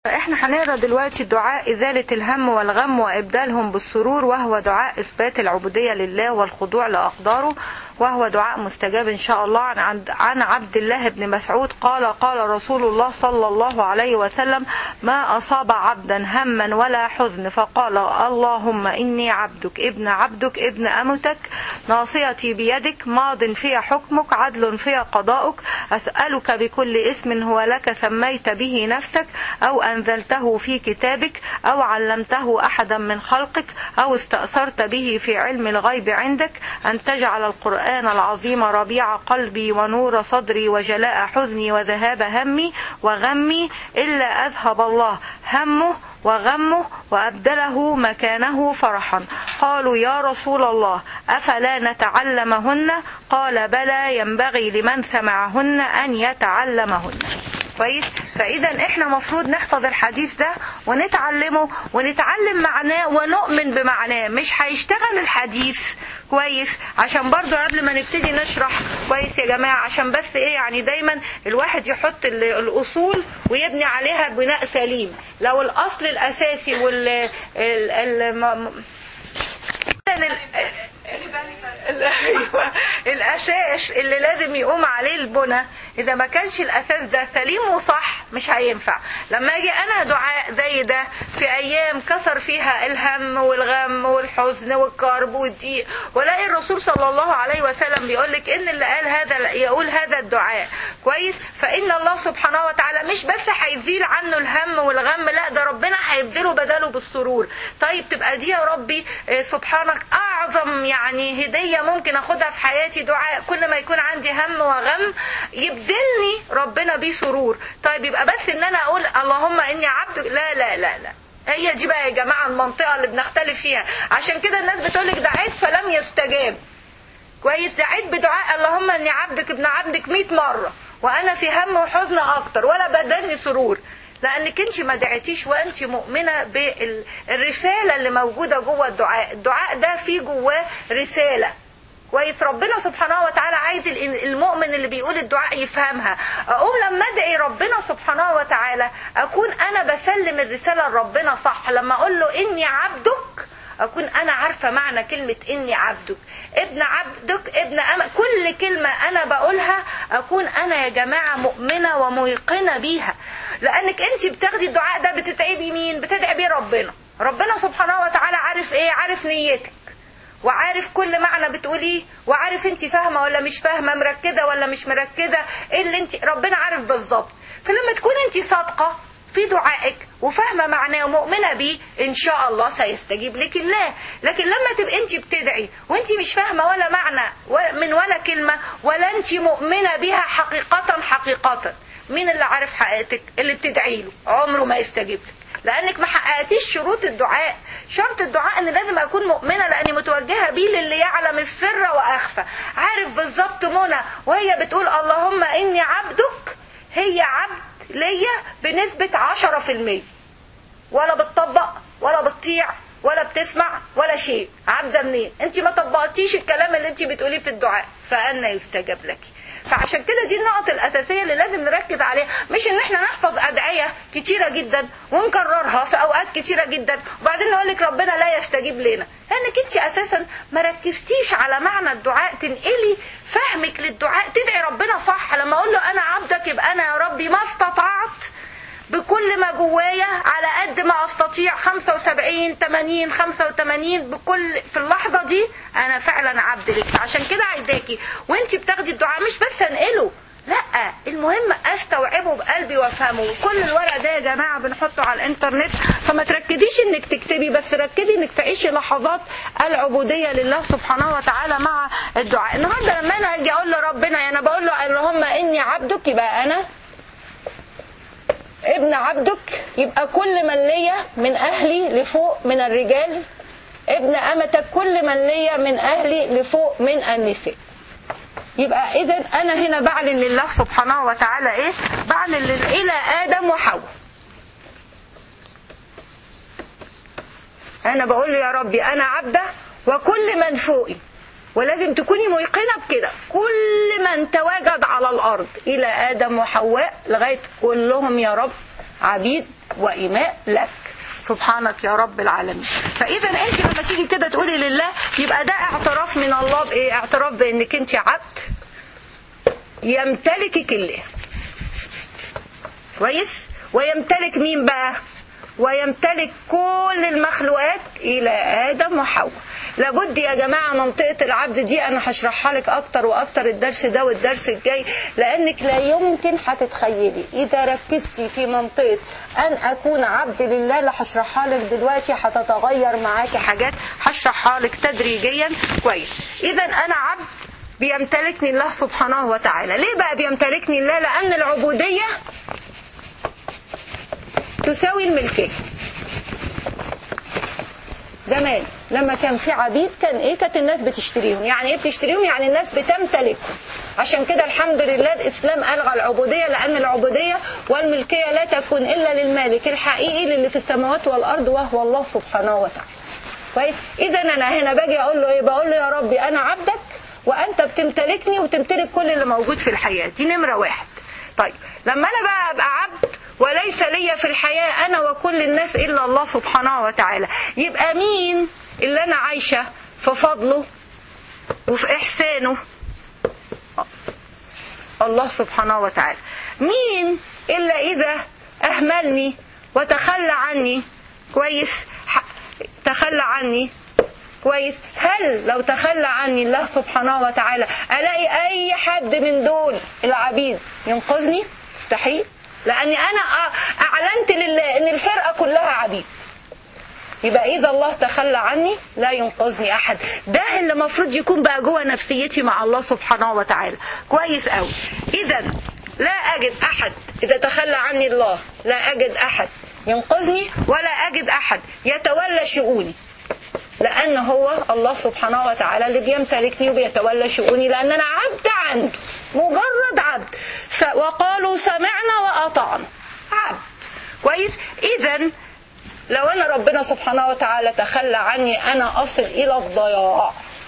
احنا هنقرا دلوقتي دعاء إزالة الهم والغم وإبدالهم بالسرور وهو دعاء إثبات العبودية لله والخضوع لأقداره وهو دعاء مستجاب إن شاء الله عن عبد, عن عبد الله بن مسعود قال قال رسول الله صلى الله عليه وسلم ما أصاب عبدا هما ولا حزن فقال اللهم إني عبدك ابن عبدك ابن أمتك ناصيتي بيدك ماض في حكمك عدل في قضاؤك أسألك بكل اسم هو لك سميت به نفسك أو أنزلته في كتابك أو علمته أحدا من خلقك أو استأثرت به في علم الغيب عندك أن تجعل القرآن العظيم ربيع قلبي ونور صدري وجلاء حزني وذهاب همي وغمي إلا أذهب الله همه وغمه وأبدله مكانه فرحا قالوا يا رسول الله أفلا نتعلمهن قال بلى ينبغي لمن سمعهن أن يتعلمهن كويس فاذا احنا مفروض نحفظ الحديث ده ونتعلمه ونتعلم معناه ونؤمن بمعناه مش هيشتغل الحديث كويس عشان برضو قبل ما نبتدي نشرح كويس يا جماعة عشان بس ايه يعني دايما الواحد يحط الاصول ويبني عليها بناء سليم لو الاصل الاساسي وال ال ال ايوه الاساس اللي لازم يقوم عليه البنى اذا ما كانش الاساس ده سليم وصح مش هينفع لما اجي انا دعاء زي ده في ايام كثر فيها الهم والغم والحزن والكرب والضيق ولاقي الرسول صلى الله عليه وسلم بيقول لك ان اللي قال هذا يقول هذا الدعاء كويس فان الله سبحانه وتعالى مش بس هيزيل عنه الهم والغم لا ده ربنا هيبدله بداله بالسرور طيب تبقى دي يا ربي سبحانك اعظم يعني هديه ممكن اخدها في حياتي دعاء كل ما يكون عندي هم وغم يبدلني ربنا بيه سرور طيب يبقى بس ان انا اقول اللهم اني عبدك لا لا لا لا هي دي بقى يا جماعه المنطقه اللي بنختلف فيها عشان كده الناس بتقولك دعيت فلم يستجاب كويس دعيت بدعاء اللهم اني عبدك ابن عبدك 100 مره وانا في هم وحزن اكتر ولا بدلني سرور لانك انت ما دعيتيش وانت مؤمنه بالرساله اللي موجوده جوه الدعاء الدعاء ده فيه جواه رساله كويس ربنا سبحانه وتعالى عايز المؤمن اللي بيقول الدعاء يفهمها اقوم لما ادعي ربنا سبحانه وتعالى اكون انا بسلم الرساله لربنا صح لما اقول له اني عبدك اكون انا عارفه معنى كلمه اني عبدك ابن عبدك ابن أم... كل كلمه انا بقولها اكون انا يا جماعه مؤمنه وميقنه بيها لانك انت بتاخدي الدعاء ده بتدعي بيه مين بتدعي بيه ربنا ربنا سبحانه وتعالى عارف ايه عارف نيتك وعارف كل معنى بتقوليه وعارف انت فاهمه ولا مش فاهمه مركزه ولا مش مركزه ايه اللي انت ربنا عارف بالظبط فلما تكون انت صادقه في دعائك وفاهمة معناه ومؤمنة بيه إن شاء الله سيستجيب لك الله لكن لما تبقى أنت بتدعي وأنت مش فاهمة ولا معنى من ولا كلمة ولا أنت مؤمنة بها حقيقة حقيقة مين اللي عارف حقيقتك اللي بتدعي له عمره ما يستجيب لك لانك ما حققتيش شروط الدعاء شرط الدعاء ان لازم اكون مؤمنه لاني متوجهه بيه للي يعلم السر واخفى عارف بالظبط منى وهي بتقول اللهم اني عبدك هي عبد ليا بنسبه 10% ولا بتطبق ولا بتطيع ولا بتسمع ولا شيء عبده منين انت ما طبقتيش الكلام اللي انت بتقوليه في الدعاء فانا يستجاب لك فعشان كده دي النقط الأساسية اللي لازم نركز عليها مش ان احنا نحفظ أدعية كتيرة جدا ونكررها في أوقات كتيرة جدا وبعدين نقول لك ربنا لا يستجيب لنا لأنك انت أساسا ما ركزتيش على معنى الدعاء تنقلي فهمك للدعاء تدعي ربنا صح لما أقول له أنا عبدك يبقى أنا يا ربي ما استطعت بكل ما جوايا على قد ما استطيع 75 80 85 بكل في اللحظه دي انا فعلا عبد لك عشان كده عايزاكي وانت بتاخدي الدعاء مش بس انقله لا المهم استوعبه بقلبي وافهمه وكل الورق ده يا جماعه بنحطه على الانترنت فما تركزيش انك تكتبي بس ركزي انك تعيشي لحظات العبوديه لله سبحانه وتعالى مع الدعاء النهارده لما انا اجي اقول لربنا انا بقول له اللهم اني عبدك يبقى انا ابن عبدك يبقى كل من ليا من اهلي لفوق من الرجال ابن امتك كل من ليا من اهلي لفوق من النساء يبقى اذا انا هنا بعلن لله سبحانه وتعالى ايه بعلن الى ادم وحواء انا بقول له يا ربي انا عبده وكل من فوقي ولازم تكوني ميقنة بكده كل من تواجد على الأرض إلى آدم وحواء لغاية كلهم يا رب عبيد وإماء لك سبحانك يا رب العالمين فإذا أنت لما تيجي كده تقولي لله يبقى ده اعتراف من الله بإيه اعتراف بأنك أنت عبد يمتلكك الله كويس ويمتلك مين بقى ويمتلك كل المخلوقات إلى آدم وحواء لابد يا جماعة منطقة العبد دي أنا هشرحها لك أكتر وأكتر الدرس ده والدرس الجاي لأنك لا يمكن هتتخيلي إذا ركزتي في منطقة أن أكون عبد لله اللي هشرحها لك دلوقتي هتتغير معاكي حاجات هشرحها لك تدريجيا كويس إذا أنا عبد بيمتلكني الله سبحانه وتعالى ليه بقى بيمتلكني الله لأن العبودية تساوي الملكية زمان لما كان في عبيد كان ايه كانت الناس بتشتريهم يعني ايه بتشتريهم يعني الناس بتمتلكهم عشان كده الحمد لله الاسلام الغى العبوديه لان العبوديه والملكيه لا تكون الا للمالك الحقيقي للي في السماوات والارض وهو الله سبحانه وتعالى كويس اذا انا هنا باجي اقول له ايه بقول له يا ربي انا عبدك وانت بتمتلكني وتمتلك كل اللي موجود في الحياه دي نمره واحد طيب لما انا بقى ابقى عبد وليس لي في الحياة أنا وكل الناس إلا الله سبحانه وتعالى يبقى مين اللي أنا عايشة في فضله وفي إحسانه الله سبحانه وتعالى مين إلا إذا أهملني وتخلى عني كويس تخلى عني كويس هل لو تخلى عني الله سبحانه وتعالى ألاقي أي حد من دول العبيد ينقذني مستحيل لاني انا اعلنت لله ان الفرقه كلها عبيد يبقى اذا الله تخلى عني لا ينقذني احد ده اللي المفروض يكون بقى جوه نفسيتي مع الله سبحانه وتعالى كويس قوي اذا لا اجد احد اذا تخلى عني الله لا اجد احد ينقذني ولا اجد احد يتولى شؤوني لان هو الله سبحانه وتعالى اللي بيمتلكني وبيتولى شؤوني لان انا عبد عنده مجرد عبد وقالوا سمعنا واطعنا عبد كويس اذا لو انا ربنا سبحانه وتعالى تخلى عني انا اصل الى الضياع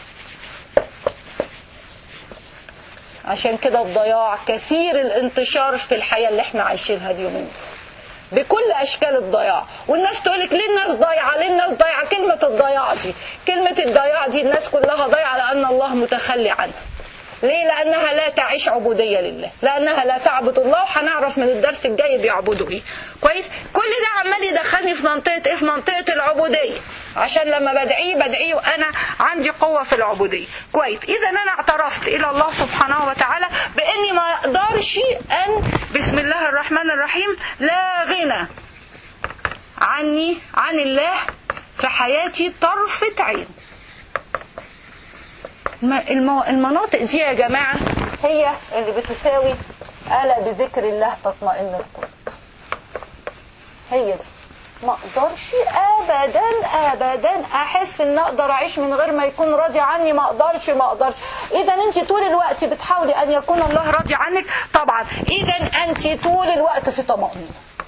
عشان كده الضياع كثير الانتشار في الحياه اللي احنا عايشينها اليومين بكل اشكال الضياع والناس تقول لك ليه الناس ضايعه ليه الناس ضايعه كلمه الضياع دي كلمه الضياع دي الناس كلها ضايعه لان الله متخلي عنها ليه لانها لا تعيش عبوديه لله لانها لا تعبد الله وهنعرف من الدرس الجاي بيعبدوا ايه كويس كل ده عمال يدخلني في منطقه ايه في منطقه العبوديه عشان لما بدعيه بدعيه وانا عندي قوه في العبوديه كويس اذا انا اعترفت الى الله سبحانه وتعالى باني ما اقدرش ان بسم الله الرحمن الرحيم لا غنى عني عن الله في حياتي طرفه عين المناطق دي يا جماعة هي اللي بتساوي ألا بذكر الله تطمئن القلوب هي دي ما اقدرش ابدا ابدا احس ان اقدر اعيش من غير ما يكون راضي عني ما اقدرش ما اقدرش اذا انت طول الوقت بتحاولي ان يكون الله راضي عنك طبعا اذا انت طول الوقت في طمأنينة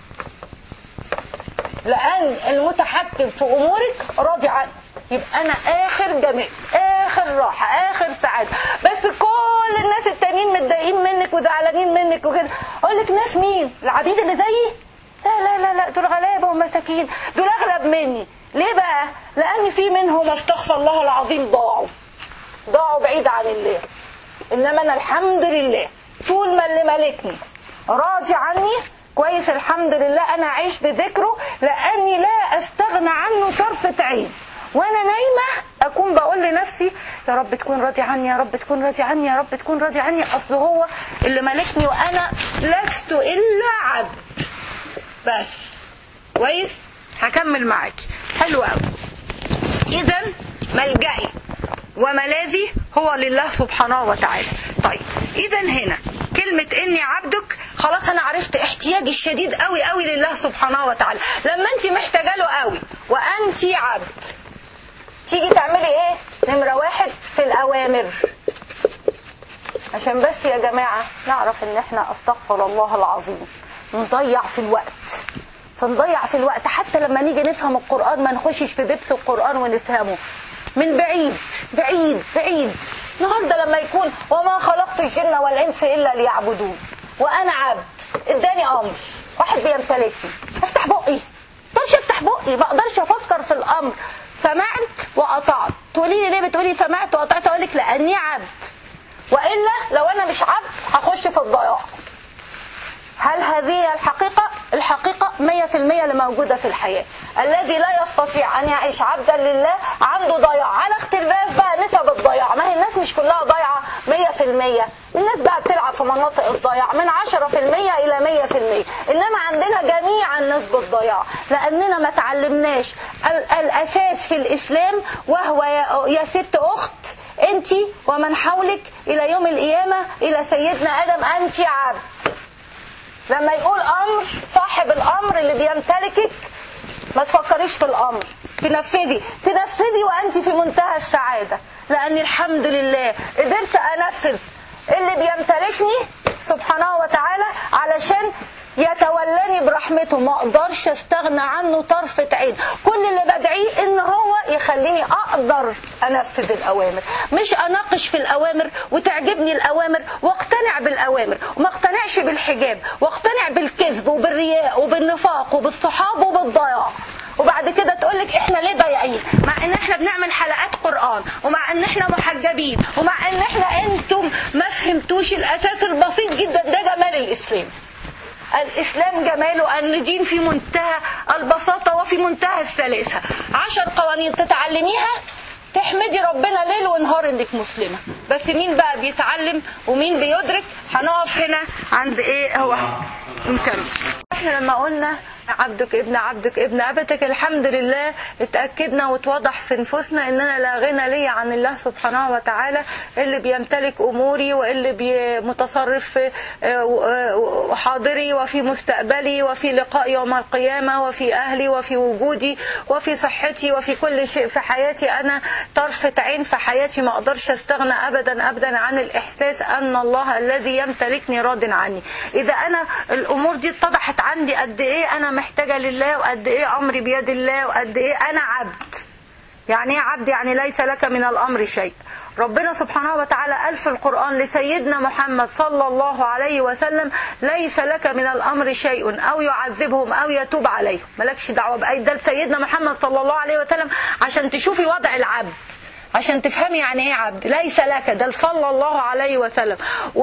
لان المتحكم في امورك راضي عنك يبقى انا اخر جميل اخر راحه اخر سعاده بس كل الناس التانيين متضايقين منك وزعلانين منك وكده اقول لك ناس مين العبيد اللي زيي لا لا لا لا دول غلابه ومساكين دول اغلب مني ليه بقى لان في منهم استغفر الله العظيم ضاعوا ضاعوا بعيد عن الله انما انا الحمد لله طول ما اللي ملكني راضي عني كويس الحمد لله انا اعيش بذكره لاني لا استغنى عنه طرفه عين وانا نايمه اكون بقول لنفسي يا رب تكون راضي عني يا رب تكون راضي عني يا رب تكون راضي عني اصل هو اللي ملكني وانا لست الا عبد بس كويس هكمل معاكي حلو قوي اذا ملجئي وملاذي هو لله سبحانه وتعالى طيب اذا هنا كلمة اني عبدك خلاص انا عرفت احتياجي الشديد قوي قوي لله سبحانه وتعالى لما انت محتاجه له قوي وانت عبد تيجي تعملي ايه نمرة واحد في الاوامر عشان بس يا جماعة نعرف ان احنا استغفر الله العظيم نضيع في الوقت فنضيع في الوقت حتى لما نيجي نفهم القرآن ما نخشش في بيبس القرآن ونفهمه من بعيد بعيد بعيد النهارده لما يكون وما خلقت الجن والانس الا ليعبدون وانا عبد اداني امر واحد بيمتلكني افتح بقي مقدرش افتح بقي ما اقدرش افكر في الامر سمعت وقطعت تقولي لي ليه بتقولي سمعت وقطعت اقول لك لاني عبد والا لو انا مش عبد هخش في الضياع هل هذه الحقيقة؟ الحقيقة 100% اللي موجودة في الحياة الذي لا يستطيع أن يعيش عبدا لله عنده ضياع على اختلاف بقى نسب الضياع ما هي الناس مش كلها ضايعة 100% الناس بقى بتلعب في مناطق الضياع من 10% إلى 100% إنما عندنا جميعا نسبة ضياع لأننا ما تعلمناش ال- الأساس في الإسلام وهو يا, يا ست أخت أنت ومن حولك إلى يوم القيامة إلى سيدنا آدم أنت عبد لما يقول امر صاحب الامر اللي بيمتلكك ما تفكريش في الامر تنفذي تنفذي وانت في منتهى السعاده لان الحمد لله قدرت انفذ اللي بيمتلكني سبحانه وتعالى علشان يتولاني برحمته ما اقدرش استغنى عنه طرفة عين كل اللي بدعيه ان هو يخليني اقدر انفذ الاوامر مش اناقش في الاوامر وتعجبني الاوامر واقتنع بالاوامر وما اقتنعش بالحجاب واقتنع بالكذب وبالرياء وبالنفاق وبالصحاب وبالضياع وبعد كده تقول لك احنا ليه ضايعين مع ان احنا بنعمل حلقات قران ومع ان احنا محجبين ومع ان احنا انتم ما فهمتوش الاساس البسيط جدا ده جمال الاسلام الإسلام جماله أن دين في منتهى البساطة وفي منتهى السلاسة عشر قوانين تتعلميها تحمدي ربنا ليل ونهار انك مسلمة بس مين بقى بيتعلم ومين بيدرك هنقف هنا عند ايه هو نكمل احنا لما قلنا عبدك ابن عبدك ابن عبدك الحمد لله اتأكدنا واتوضح في نفوسنا اننا لا غنى لي عن الله سبحانه وتعالى اللي بيمتلك اموري واللي بي متصرف في حاضري وفي مستقبلي وفي لقاء يوم القيامة وفي اهلي وفي وجودي وفي صحتي وفي كل شيء في حياتي انا طرفة عين في حياتي ما اقدرش استغنى ابدا ابدا عن الاحساس ان الله الذي يمتلكني راض عني اذا انا الامور دي اتضحت عندي قد ايه انا محتاجة لله وقد ايه امري بيد الله وقد ايه انا عبد يعني ايه عبد يعني ليس لك من الامر شيء ربنا سبحانه وتعالى قال في القرآن لسيدنا محمد صلى الله عليه وسلم ليس لك من الأمر شيء أو يعذبهم أو يتوب عليهم ملكش دعوة بأي ده لسيدنا محمد صلى الله عليه وسلم عشان تشوفي وضع العبد عشان تفهمي يعني ايه عبد ليس لك ده صلى الله عليه وسلم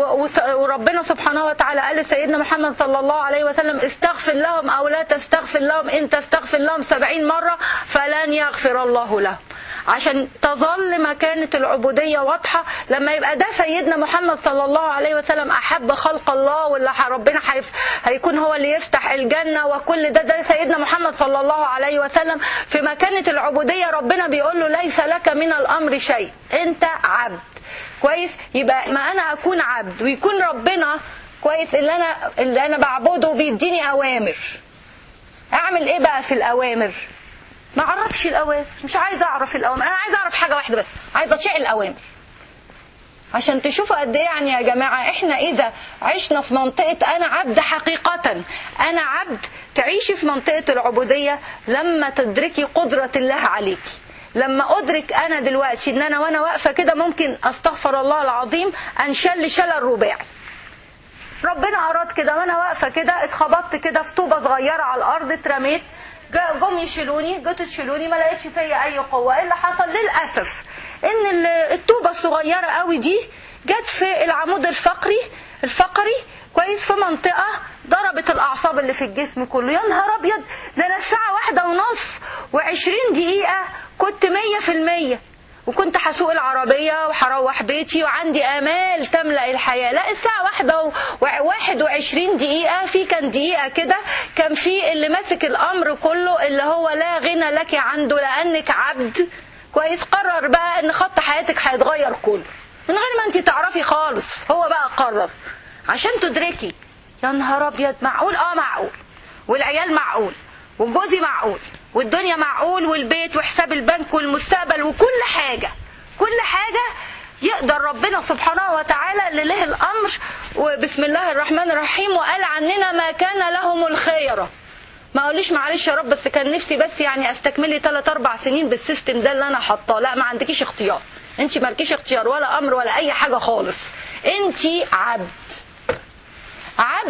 وربنا سبحانه وتعالى قال لسيدنا محمد صلى الله عليه وسلم استغفر لهم او لا تستغفر لهم ان تستغفر لهم سبعين مرة فلن يغفر الله لهم عشان تظل مكانة العبودية واضحة لما يبقى ده سيدنا محمد صلى الله عليه وسلم أحب خلق الله واللي ربنا هيكون هو اللي يفتح الجنة وكل ده ده سيدنا محمد صلى الله عليه وسلم في مكانة العبودية ربنا بيقول له ليس لك من الأمر شيء أنت عبد كويس يبقى ما أنا أكون عبد ويكون ربنا كويس اللي أنا اللي أنا بعبده بيديني أوامر أعمل إيه بقى في الأوامر ما اعرفش الاوامر مش عايزه اعرف الاوامر انا عايزه اعرف حاجه واحده بس عايزه اطيع الاوامر عشان تشوفوا قد ايه يعني يا جماعه احنا اذا عشنا في منطقه انا عبد حقيقه انا عبد تعيشي في منطقه العبوديه لما تدركي قدره الله عليكي لما ادرك انا دلوقتي ان انا وانا واقفه كده ممكن استغفر الله العظيم انشل شلل رباعي ربنا اراد كده وانا واقفه كده اتخبطت كده في طوبه صغيره على الارض اترميت جم يشيلوني جيت تشيلوني ما لقيتش فيا اي قوه ايه اللي حصل للاسف ان الطوبه الصغيره قوي دي جت في العمود الفقري الفقري كويس في منطقه ضربت الاعصاب اللي في الجسم كله يا نهار ابيض ده انا الساعه واحدة ونص وعشرين دقيقه كنت مية في المية وكنت هسوق العربية وهروح بيتي وعندي آمال تملأ الحياة لا الساعة واحدة وواحد وعشرين دقيقة في كان دقيقة كده كان في اللي ماسك الأمر كله اللي هو لا غنى لك عنده لأنك عبد كويس قرر بقى ان خط حياتك هيتغير كله من غير ما انت تعرفي خالص هو بقى قرر عشان تدركي يا نهار ابيض معقول اه معقول والعيال معقول وجوزي معقول والدنيا معقول والبيت وحساب البنك والمستقبل وكل حاجة كل حاجة يقدر ربنا سبحانه وتعالى اللي له الأمر وبسم الله الرحمن الرحيم وقال عننا ما كان لهم الخيرة ما اقوليش معلش يا رب بس كان نفسي بس يعني استكملي 3 4 سنين بالسيستم ده اللي انا حاطاه لا ما عندكيش اختيار انت مالكيش اختيار ولا امر ولا اي حاجه خالص انت عبد عبد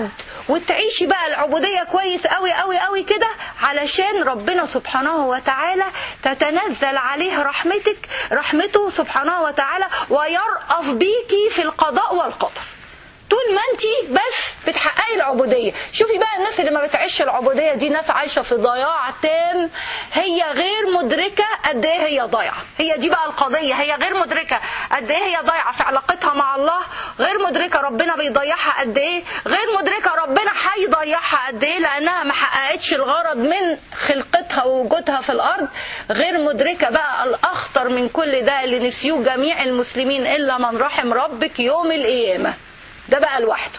وتعيشي بقى العبودية كويس قوي قوي قوي كده علشان ربنا سبحانه وتعالى تتنزل عليه رحمتك رحمته سبحانه وتعالى ويرأف بيكي في القضاء والقدر طول ما انت بس بتحققي العبوديه شوفي بقى الناس اللي ما بتعيش العبوديه دي ناس عايشه في ضياع تام هي غير مدركه قد ايه هي ضايعه هي دي بقى القضيه هي غير مدركه قد ايه هي ضايعه في علاقتها مع الله غير مدركه ربنا بيضيعها قد ايه غير مدركه ربنا هيضيعها قد ايه لانها ما حققتش الغرض من خلقتها ووجودها في الارض غير مدركه بقى الاخطر من كل ده اللي نسيوه جميع المسلمين الا من رحم ربك يوم القيامه ده بقى لوحده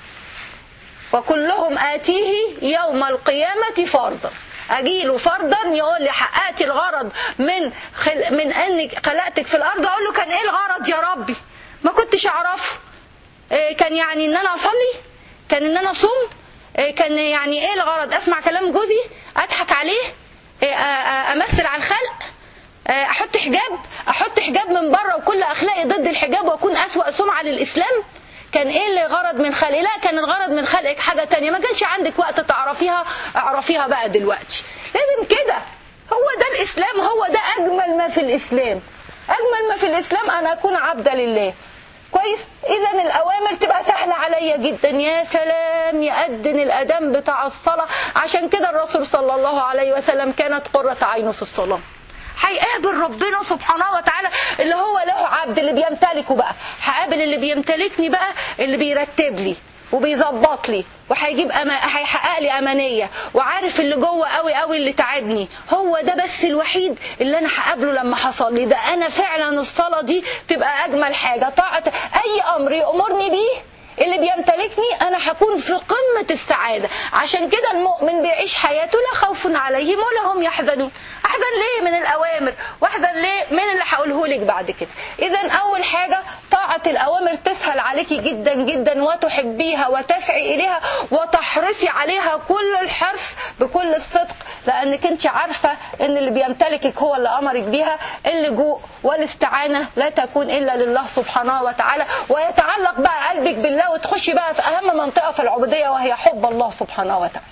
وكلهم آتيه يوم القيامة فرضا أجيله فرضا يقول لي حققت الغرض من خل... من أنك خلقتك في الأرض أقول له كان إيه الغرض يا ربي ما كنتش أعرفه إيه كان يعني إن أنا أصلي كان إن أنا أصوم إيه كان يعني إيه الغرض أسمع كلام جوزي أضحك عليه إيه أمثل على الخلق أحط حجاب أحط حجاب من بره وكل أخلاقي ضد الحجاب وأكون أسوأ سمعة للإسلام كان ايه اللي غرض من خلقي لا كان الغرض من خلقك حاجة تانية ما كانش عندك وقت تعرفيها اعرفيها بقى دلوقتي لازم كده هو ده الاسلام هو ده اجمل ما في الاسلام اجمل ما في الاسلام ان اكون عبدا لله كويس اذا الاوامر تبقى سهله عليا جدا يا سلام يأذن الاذان بتاع الصلاه عشان كده الرسول صلى الله عليه وسلم كانت قره عينه في الصلاه هيقابل ربنا سبحانه وتعالى اللي هو له عبد اللي بيمتلكه بقى هقابل اللي بيمتلكني بقى اللي بيرتب لي وبيظبط لي وهيجيب أما... هيحقق لي امانيه وعارف اللي جوه قوي قوي اللي تعبني هو ده بس الوحيد اللي انا هقابله لما حصل لي ده انا فعلا الصلاه دي تبقى اجمل حاجه طاعه اي امر يامرني بيه اللي بيمتلكني انا هكون في قمة السعادة عشان كده المؤمن بيعيش حياته لا خوف عليهم ولا هم يحزنون احزن ليه من الاوامر واحزن ليه من اللي هقوله لك بعد كده اذا اول حاجة طاعة الاوامر تسهل عليكي جدا جدا وتحبيها وتسعي اليها وتحرصي عليها كل الحرص بكل الصدق لانك انت عارفة ان اللي بيمتلكك هو اللي امرك بيها اللجوء والاستعانة لا تكون الا لله سبحانه وتعالى ويتعلق بقى قلبك بالله وتخشي بقى في اهم منطقه في العبوديه وهي حب الله سبحانه وتعالى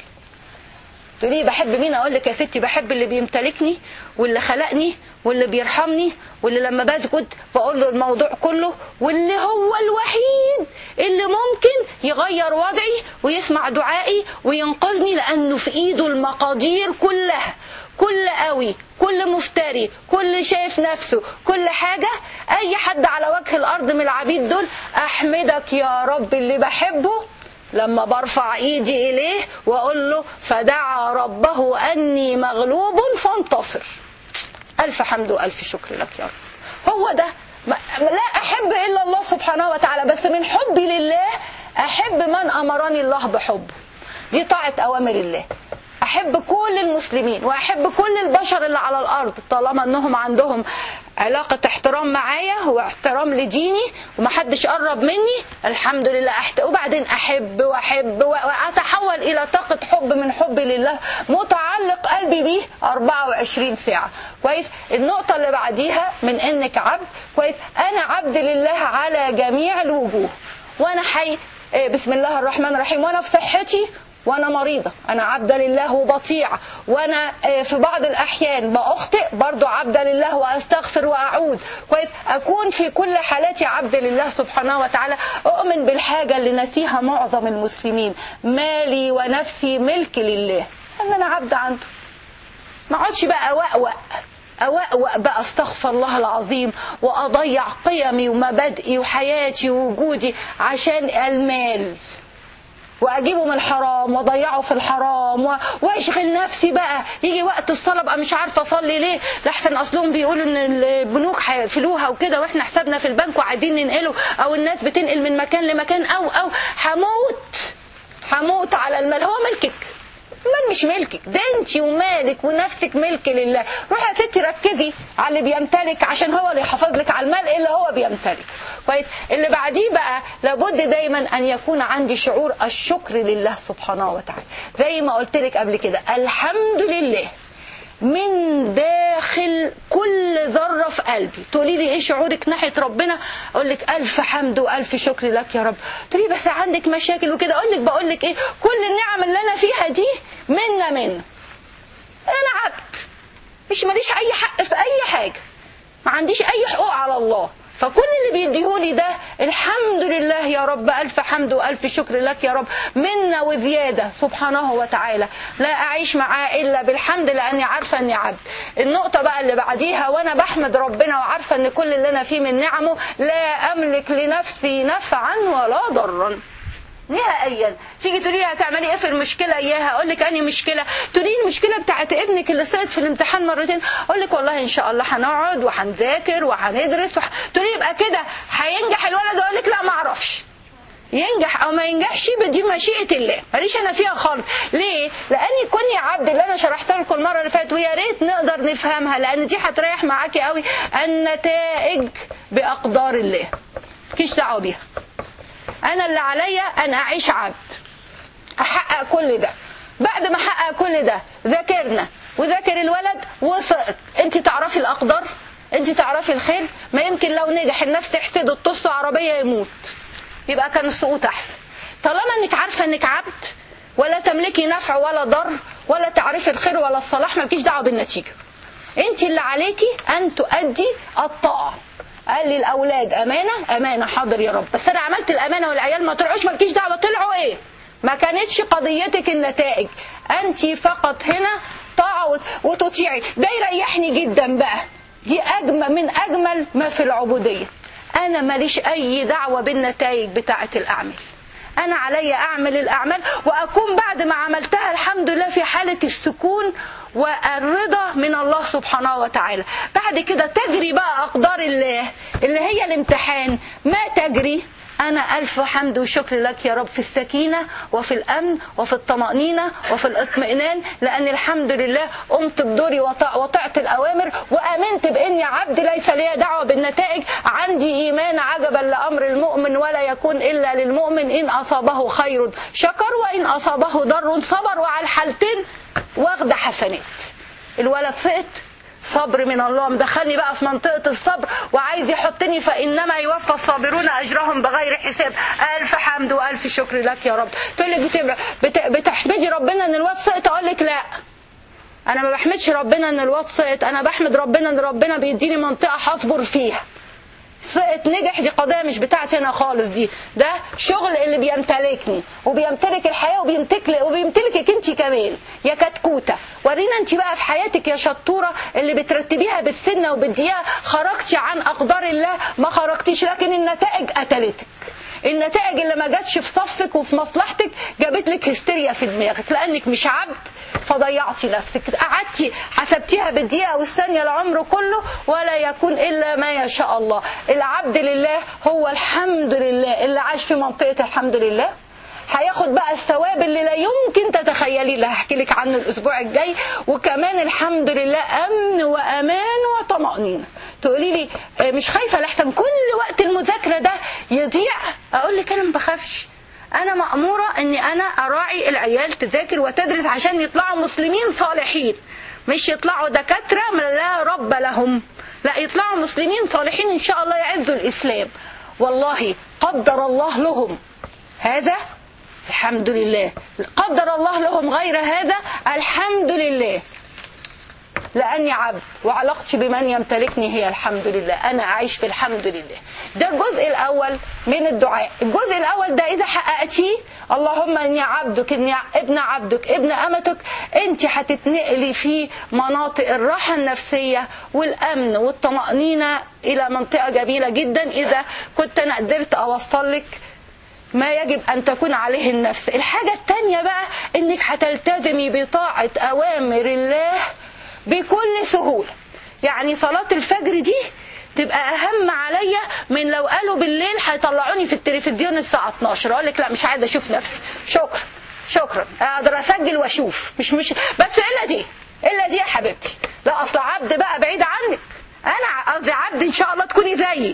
تقولي بحب مين اقول لك يا ستي بحب اللي بيمتلكني واللي خلقني واللي بيرحمني واللي لما بسجد بقول له الموضوع كله واللي هو الوحيد اللي ممكن يغير وضعي ويسمع دعائي وينقذني لانه في ايده المقادير كلها كل قوي كل مفتري كل شايف نفسه كل حاجة أي حد على وجه الأرض من العبيد دول أحمدك يا رب اللي بحبه لما برفع ايدي اليه واقول له فدعا ربه اني مغلوب فانتصر الف حمد والف شكر لك يا رب هو ده لا احب الا الله سبحانه وتعالى بس من حبي لله احب من امرني الله بحبه دي طاعه اوامر الله احب كل المسلمين واحب كل البشر اللي على الارض طالما انهم عندهم علاقة احترام معايا واحترام لديني ومحدش قرب مني الحمد لله أحت... وبعدين أحب وأحب وأتحول إلى طاقة حب من حبي لله متعلق قلبي بيه 24 ساعة كويس النقطة اللي بعديها من إنك عبد كويس أنا عبد لله على جميع الوجوه وأنا حي بسم الله الرحمن الرحيم وأنا في صحتي وانا مريضة انا عبدة لله وبطيعة وانا في بعض الاحيان باخطئ برضو عبدة لله واستغفر واعود كويس اكون في كل حالاتي عبد لله سبحانه وتعالى اؤمن بالحاجة اللي نسيها معظم المسلمين مالي ونفسي ملك لله ان انا عبد عنده ما اقعدش بقى اوأوأ أوأوأ بقى استغفر الله العظيم وأضيع قيمي ومبادئي وحياتي ووجودي عشان المال واجيبه من الحرام واضيعه في الحرام و... واشغل نفسي بقى يجي وقت الصلاه بقى مش عارفه اصلي ليه لحسن اصلهم بيقولوا ان البنوك هيقفلوها وكده واحنا حسابنا في البنك وعايزين ننقله او الناس بتنقل من مكان لمكان او او هموت هموت على المال هو ملكك المال مش ملكك ده انت ومالك ونفسك ملك لله روحي يا ستي ركزي على اللي بيمتلك عشان هو اللي يحافظ لك على المال اللي هو بيمتلك كويس اللي بعديه بقى لابد دايما ان يكون عندي شعور الشكر لله سبحانه وتعالى زي ما قلت لك قبل كده الحمد لله من داخل كل ذره في قلبي تقولي لي ايه شعورك ناحيه ربنا اقول لك الف حمد والف شكر لك يا رب تقولي بس عندك مشاكل وكده اقول لك بقول لك ايه كل النعم اللي انا فيها دي منا منه انا عبد مش ماليش اي حق في اي حاجه ما عنديش اي حقوق على الله فكل اللي بيديهولي ده الحمد لله يا رب ألف حمد وألف شكر لك يا رب منا وزيادة سبحانه وتعالى لا أعيش معاه إلا بالحمد لأني عارفة أني عبد النقطة بقى اللي بعديها وأنا بحمد ربنا وعارفة أن كل اللي أنا فيه من نعمه لا أملك لنفسي نفعا ولا ضرا نهائيا تيجي تقولي لي هتعملي ايه في المشكله اياها اقول لك انهي مشكله تقولي لي المشكله بتاعت ابنك اللي سقط في الامتحان مرتين اقول لك والله ان شاء الله هنقعد وهنذاكر وهندرس وح... تقولي يبقى كده هينجح الولد اقول لك لا ما اعرفش ينجح او ما ينجحش دي مشيئه الله ماليش انا فيها خالص ليه لاني كوني عبد اللي انا شرحت لكم المره اللي فاتت ويا ريت نقدر نفهمها لان دي هتريح معاكي قوي النتائج باقدار الله مالكيش دعوه بيها انا اللي عليا ان اعيش عبد احقق كل ده بعد ما احقق كل ده ذاكرنا وذاكر الولد وسقط انت تعرفي الاقدار انت تعرفي الخير ما يمكن لو نجح الناس تحسده تطص عربيه يموت يبقى كان السقوط احسن طالما انك عارفه انك عبد ولا تملكي نفع ولا ضر ولا تعرفي الخير ولا الصلاح مالكيش دعوه بالنتيجه انت اللي عليكي ان تؤدي الطاعه قال لي الاولاد امانه امانه حاضر يا رب بس انا عملت الامانه والعيال ما طلعوش مالكيش دعوه طلعوا ايه ما كانتش قضيتك النتائج انت فقط هنا طاعه وتطيعي ده يريحني جدا بقى دي اجمل من اجمل ما في العبوديه انا ماليش اي دعوه بالنتائج بتاعه الاعمال انا علي اعمل الاعمال واكون بعد ما عملتها الحمد لله في حاله السكون والرضا من الله سبحانه وتعالى بعد كده تجري بقى اقدار الله اللي هي الامتحان ما تجري أنا ألف حمد وشكر لك يا رب في السكينة وفي الأمن وفي الطمأنينة وفي الاطمئنان لأن الحمد لله قمت بدوري وطعت الأوامر وآمنت بإني عبد ليس لي دعوة بالنتائج عندي إيمان عجبا لأمر المؤمن ولا يكون إلا للمؤمن إن أصابه خير شكر وإن أصابه ضر صبر وعلى الحالتين واخد حسنات الولد سقط صبر من الله مدخلني بقى في منطقة الصبر وعايز يحطني فإنما يوفى الصابرون أجرهم بغير حساب ألف حمد وألف شكر لك يا رب تقول لك بت... بت... بتحمدي ربنا إن الواد سقط أقول لك لا أنا ما بحمدش ربنا إن الواد سقط أنا بحمد ربنا إن ربنا بيديني منطقة هصبر فيها سقط نجح دي قضيه مش بتاعتي انا خالص دي ده شغل اللي بيمتلكني وبيمتلك الحياه وبيمتلك وبيمتلكك انت كمان يا كتكوته ورينا انت بقى في حياتك يا شطوره اللي بترتبيها بالسنه وبالدقيقه خرجتي عن اقدار الله ما خرجتيش لكن النتائج قتلتك النتائج اللي ما جاتش في صفك وفي مصلحتك جابت لك هستيريا في دماغك لانك مش عبد فضيعتي نفسك قعدتي حسبتيها بالدقيقه والثانيه العمر كله ولا يكون الا ما يشاء الله العبد لله هو الحمد لله اللي عاش في منطقه الحمد لله هياخد بقى الثواب اللي لا يمكن تتخيليه اللي هحكي لك عنه الاسبوع الجاي وكمان الحمد لله امن وامان وطمانينه تقولي لي مش خايفه لحسن كل وقت المذاكره ده يضيع اقول لك انا ما بخافش انا ماموره اني انا اراعي العيال تذاكر وتدرس عشان يطلعوا مسلمين صالحين مش يطلعوا دكاتره لا رب لهم لا يطلعوا مسلمين صالحين ان شاء الله يعزوا الاسلام والله قدر الله لهم هذا الحمد لله قدر الله لهم غير هذا الحمد لله لأني عبد وعلاقتي بمن يمتلكني هي الحمد لله أنا أعيش في الحمد لله ده الجزء الأول من الدعاء الجزء الأول ده إذا حققتيه اللهم إني عبدك إني ابن عبدك ابن أمتك أنت هتتنقلي في مناطق الراحة النفسية والأمن والطمأنينة إلى منطقة جميلة جدا إذا كنت أنا قدرت أوصل لك ما يجب أن تكون عليه النفس الحاجة التانية بقى إنك هتلتزمي بطاعة أوامر الله بكل سهولة يعني صلاة الفجر دي تبقى أهم عليا من لو قالوا بالليل هيطلعوني في التلفزيون الساعة 12 أقول لك لا مش عايزة أشوف نفسي شكرا شكرا أقدر أسجل وأشوف مش مش بس إلا دي إلا دي يا حبيبتي لا أصل عبد بقى بعيد عنك أنا قصدي عبد إن شاء الله تكوني زيي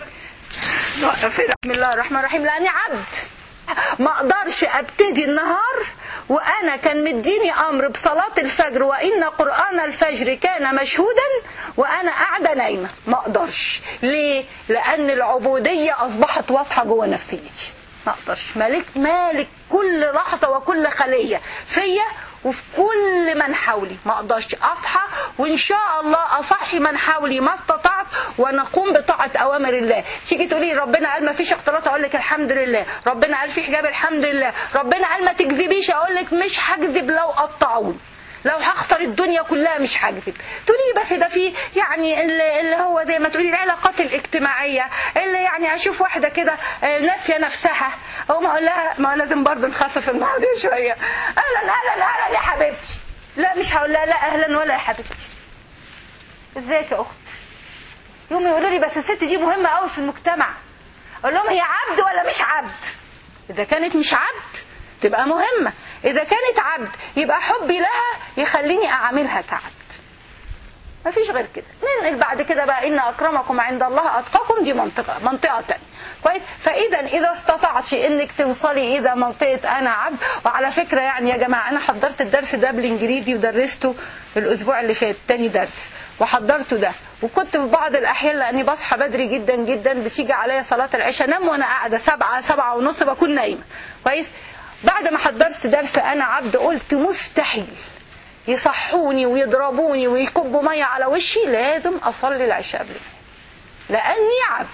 بسم الله الرحمن الرحيم لأني عبد ما اقدرش ابتدي النهار وانا كان مديني امر بصلاه الفجر وان قران الفجر كان مشهودا وانا قاعده نايمه ما اقدرش ليه لان العبوديه اصبحت واضحه جوه نفسيتي ما اقدرش مالك مالك كل لحظه وكل خليه فيا وفي كل من حولي ما اقدرش اصحى وان شاء الله اصحي من حولي ما استطعت ونقوم بطاعه اوامر الله تيجي تقولي ربنا قال ما فيش اختلاط اقول لك الحمد لله ربنا قال في حجاب الحمد لله ربنا قال ما تكذبيش اقول لك مش هكذب لو قطعوني لو هخسر الدنيا كلها مش هكذب تقولي لي بس ده في يعني اللي اللي هو زي ما تقولي العلاقات الاجتماعيه اللي يعني اشوف واحده كده آه، ناسيه نفسها اقوم اقول لها ما لازم برضه نخفف المواضيع شويه اهلا اهلا اهلا يا حبيبتي لا مش هقول لها لا اهلا ولا يا حبيبتي ازيك يا اخت يوم يقولوا لي بس الست دي مهمه قوي في المجتمع اقول لهم هي عبد ولا مش عبد اذا كانت مش عبد تبقى مهمه اذا كانت عبد يبقى حبي لها يخليني اعاملها كعبد مفيش غير كده ننقل بعد كده بقى ان اكرمكم عند الله اتقاكم دي منطقه منطقه تانية كويس فاذا اذا استطعتش انك توصلي الى منطقه انا عبد وعلى فكره يعني يا جماعه انا حضرت الدرس ده بالانجليزي ودرسته الاسبوع اللي فات تاني درس وحضرته ده وكنت في بعض الاحيان لاني بصحى بدري جدا جدا بتيجي عليا صلاه العشاء انام وانا قاعده سبعة سبعة ونص بكون نايمه كويس بعد ما حضرت درس انا عبد قلت مستحيل يصحوني ويضربوني ويكبوا ميه على وشي لازم اصلي العشاء قبل لاني عبد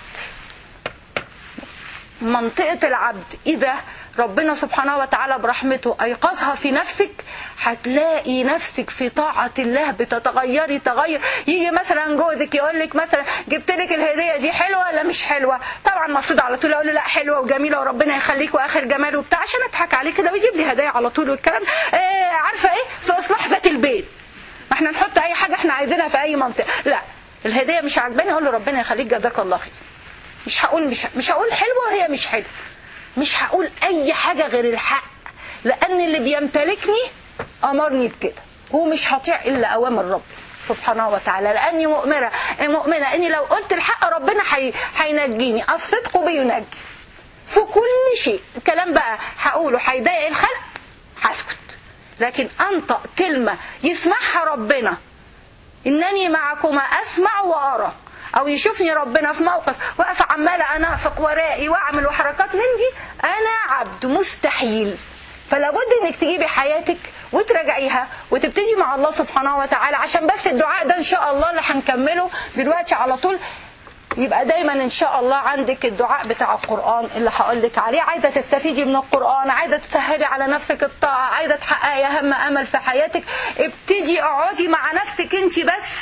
منطقة العبد إذا ربنا سبحانه وتعالى برحمته أيقظها في نفسك هتلاقي نفسك في طاعة الله بتتغيري تغير يجي مثلا جوزك يقول لك مثلا جبت لك الهدية دي حلوة ولا مش حلوة طبعا المفروض على طول أقول له لا حلوة وجميلة وربنا يخليك وآخر جمال وبتاع عشان أضحك عليه كده ويجيب لي هدايا على طول والكلام آه عارفة إيه في إصلاح ذات البيت ما احنا نحط أي حاجة احنا عايزينها في أي منطقة لا الهدية مش عاجباني أقول له ربنا يخليك جزاك الله خير مش هقول مش مش هقول حلوه وهي مش حلوه مش هقول اي حاجه غير الحق لان اللي بيمتلكني امرني بكده هو مش هطيع الا اوامر ربي سبحانه وتعالى لاني مؤمنه مؤمنه اني لو قلت الحق ربنا حي... هينجيني الصدق بينجي في كل شيء الكلام بقى هقوله هيضايق الخلق هسكت لكن انطق كلمه يسمعها ربنا انني معكما اسمع وارى او يشوفني ربنا في موقف واقف عماله انافق ورائي واعمل وحركات من دي انا عبد مستحيل فلا بد انك تجيبي حياتك وتراجعيها وتبتدي مع الله سبحانه وتعالى عشان بس الدعاء ده ان شاء الله اللي هنكمله دلوقتي على طول يبقى دايما ان شاء الله عندك الدعاء بتاع القران اللي هقول لك عليه عايزه تستفيدي من القران عايزه تسهلي على نفسك الطاعه عايزه تحققي اهم امل في حياتك ابتدي اقعدي مع نفسك انت بس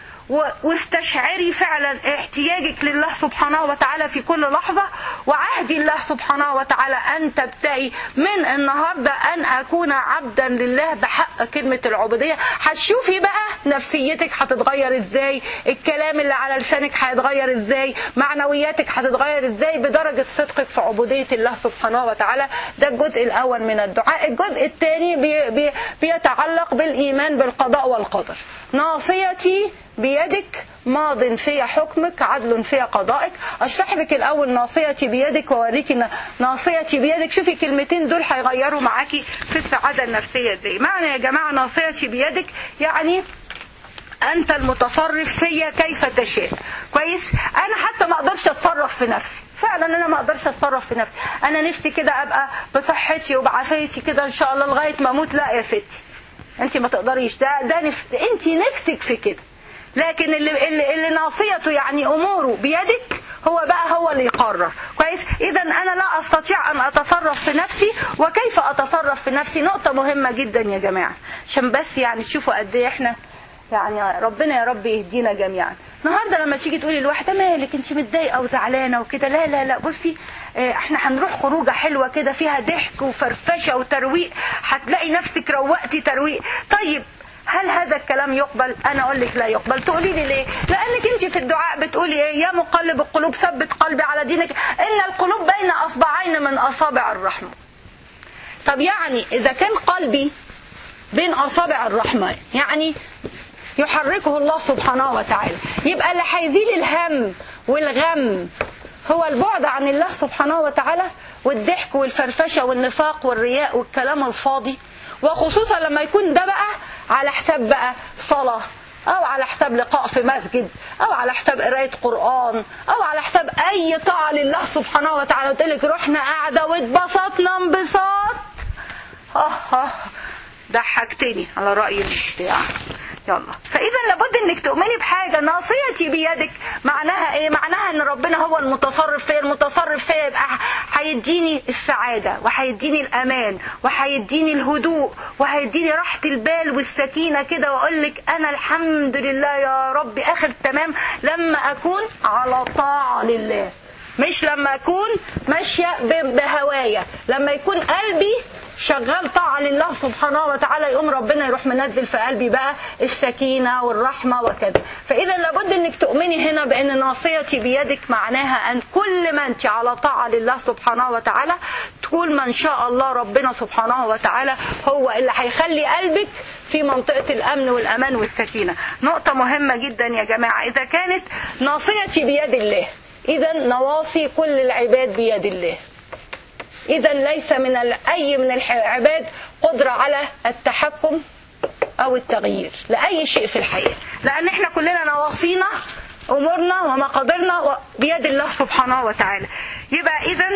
واستشعري فعلا احتياجك لله سبحانه وتعالى في كل لحظة وعهدي الله سبحانه وتعالى أن تبتئي من النهاردة أن أكون عبدا لله بحق كلمة العبودية هتشوفي بقى نفسيتك هتتغير ازاي الكلام اللي على لسانك هيتغير ازاي معنوياتك هتتغير ازاي بدرجة صدقك في عبودية الله سبحانه وتعالى ده الجزء الأول من الدعاء الجزء الثاني بي بي بيتعلق بالإيمان بالقضاء والقدر ناصيتي بيدك ماض في حكمك عدل في قضائك اشرح لك الاول ناصيتي بيدك واوريكي ناصيتي بيدك شوفي الكلمتين دول هيغيروا معاكي في السعاده النفسيه دي معنى يا جماعه ناصيتي بيدك يعني انت المتصرف فيا كيف تشاء كويس انا حتى ما اقدرش اتصرف في نفسي فعلا انا ما اقدرش اتصرف في نفسي انا نفسي كده ابقى بصحتي وبعافيتي كده ان شاء الله لغايه ما اموت لا يا ستي انت ما تقدريش ده ده نفس انت نفسك في كده لكن اللي, اللي, اللي ناصيته يعني اموره بيدك هو بقى هو اللي يقرر كويس اذا انا لا استطيع ان اتصرف في نفسي وكيف اتصرف في نفسي نقطه مهمه جدا يا جماعه عشان بس يعني تشوفوا قد ايه احنا يعني ربنا يا رب يهدينا جميعا النهارده لما تيجي تقولي لواحده مالك انت متضايقه وزعلانه وكده لا لا لا بصي احنا هنروح خروجه حلوه كده فيها ضحك وفرفشه وترويق هتلاقي نفسك روقتي ترويق طيب هل هذا الكلام يقبل انا اقول لك لا يقبل تقولي لي ليه لانك انت في الدعاء بتقولي ايه يا مقلب القلوب ثبت قلبي على دينك ان القلوب بين اصبعين من اصابع الرحمه طب يعني اذا كان قلبي بين اصابع الرحمن يعني يحركه الله سبحانه وتعالى يبقى اللي هيزيل الهم والغم هو البعد عن الله سبحانه وتعالى والضحك والفرفشه والنفاق والرياء والكلام الفاضي وخصوصا لما يكون ده بقى على حساب بقى صلاه او على حساب لقاء في مسجد او على حساب قرايه قران او على حساب اي طاعه لله سبحانه وتعالى قلت لك رحنا قاعده واتبسطنا انبساط اه اه ضحكتني على رأي البتاع يلا فاذا لابد انك تؤمني بحاجه ناصيتي بيدك معناها ايه معناها ان ربنا هو المتصرف فيا المتصرف فيا يبقى هيديني السعاده وهيديني الامان وهيديني الهدوء وهيديني راحه البال والسكينه كده واقول لك انا الحمد لله يا رب اخر تمام لما اكون على طاعه لله مش لما اكون ماشيه ب- بهوايا لما يكون قلبي شغال طاعة لله سبحانه وتعالى يقوم ربنا يروح منزل في قلبي بقى السكينة والرحمة وكذا فإذا لابد أنك تؤمني هنا بأن ناصيتي بيدك معناها أن كل ما أنت على طاعة لله سبحانه وتعالى طول ما إن شاء الله ربنا سبحانه وتعالى هو اللي هيخلي قلبك في منطقة الأمن والأمان والسكينة نقطة مهمة جدا يا جماعة إذا كانت ناصيتي بيد الله إذا نواصي كل العباد بيد الله إذا ليس من ال- أي من العباد قدرة على التحكم أو التغيير لأي شيء في الحياة لأن إحنا كلنا نواصينا أمورنا ومقاديرنا و- بيد الله سبحانه وتعالى يبقى إذا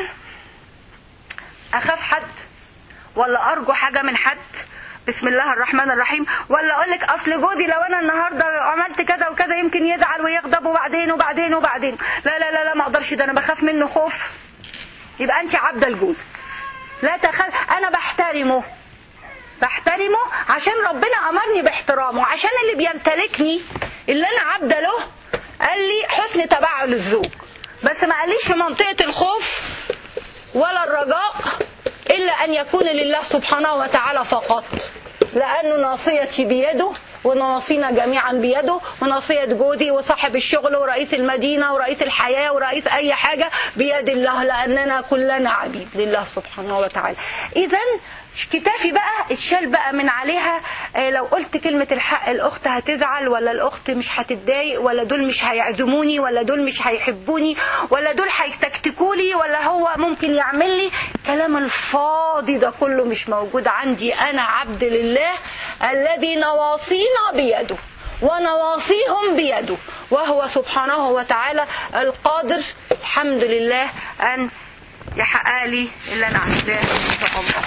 أخاف حد ولا أرجو حاجة من حد بسم الله الرحمن الرحيم ولا اقول لك اصل جوزي لو انا النهارده عملت كذا وكذا يمكن يزعل ويغضب وبعدين وبعدين وبعدين لا لا لا لا ما اقدرش ده انا بخاف منه خوف يبقى انت عبده لجوزك لا تخاف انا بحترمه بحترمه عشان ربنا امرني باحترامه عشان اللي بيمتلكني اللي انا عبده له قال لي حسن تبعل الزوج بس ما قاليش في منطقه الخوف ولا الرجاء الا ان يكون لله سبحانه وتعالى فقط لانه ناصيتي بيده ونواصينا جميعا بيده وناصية جوزي وصاحب الشغل ورئيس المدينة ورئيس الحياة ورئيس أي حاجة بيد الله لأننا كلنا عبيد لله سبحانه وتعالى إذا كتافي بقى اتشال بقى من عليها آه، لو قلت كلمة الحق الأخت هتزعل ولا الأخت مش هتتضايق ولا دول مش هيعزموني ولا دول مش هيحبوني ولا دول هيتكتكولي ولا هو ممكن يعمل لي كلام الفاضي ده كله مش موجود عندي أنا عبد لله الذي نواصينا بيده ونواصيهم بيده وهو سبحانه وتعالى القادر الحمد لله أن يحقق لي اللي أنا عايزاه إن شاء الله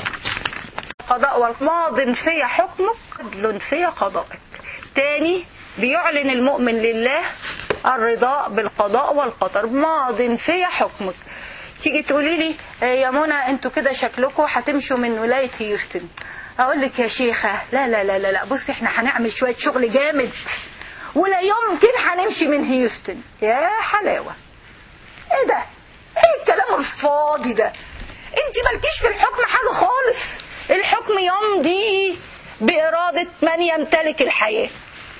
قضاء والماض في حكمك عدل في قضائك تاني بيعلن المؤمن لله الرضا بالقضاء والقدر ماض في حكمك تيجي تقولي لي آه، يا منى انتوا كده شكلكم هتمشوا من ولايه هيوستن اقول لك يا شيخه لا لا لا لا لا بصي احنا هنعمل شويه شغل جامد ولا يمكن هنمشي من هيوستن يا حلاوه ايه ده ايه الكلام الفاضي ده انت مالكيش في الحكم حاجه خالص الحكم يمضي بإرادة من يمتلك الحياة